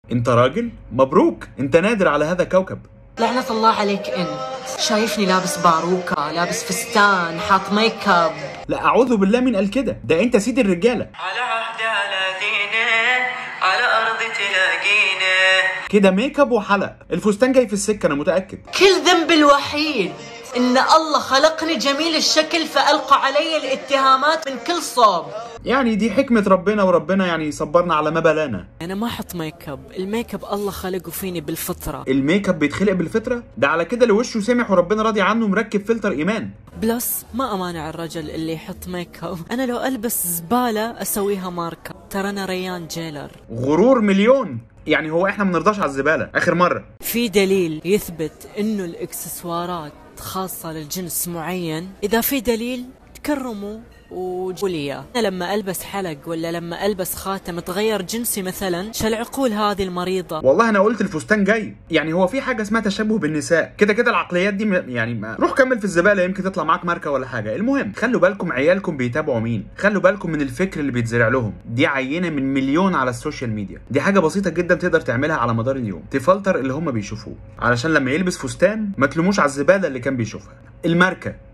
انت راجل مبروك انت نادر على هذا كوكب لعنة الله عليك انت شايفني لابس باروكة لابس فستان حاط ميك اب لا اعوذ بالله من قال كده ده انت سيد الرجاله على عهد على دينه على أرض تلاقينه كده ميك اب وحلق الفستان جاي في السكه انا متاكد كل ذنبي الوحيد ان الله خلقني جميل الشكل فالقى علي الاتهامات من كل صوب يعني دي حكمه ربنا وربنا يعني صبرنا على ما بلانا انا ما احط ميك اب الميك اب الله خلقه فيني بالفطره الميك اب بيتخلق بالفطره ده على كده اللي وشه سامح وربنا راضي عنه مركب فلتر ايمان بلس ما امانع الرجل اللي يحط ميك اب انا لو البس زباله اسويها ماركه ترى انا ريان جيلر غرور مليون يعني هو احنا ما بنرضاش على الزباله اخر مره في دليل يثبت انه الاكسسوارات خاصة للجنس معين اذا في دليل تكرموا وجولي اياه أنا لما البس حلق ولا لما البس خاتم تغير جنسي مثلا شو العقول هذه المريضة والله انا قلت الفستان جاي يعني هو في حاجه اسمها تشبه بالنساء كده كده العقليات دي م- يعني ما روح كمل في الزباله يمكن تطلع معاك ماركه ولا حاجه المهم خلوا بالكم عيالكم بيتابعوا مين خلوا بالكم من الفكر اللي بيتزرع لهم دي عينه من مليون على السوشيال ميديا دي حاجه بسيطه جدا تقدر تعملها على مدار اليوم تفلتر اللي هم بيشوفوه علشان لما يلبس فستان ما تلوموش على الزباله اللي كان بيشوفها الماركه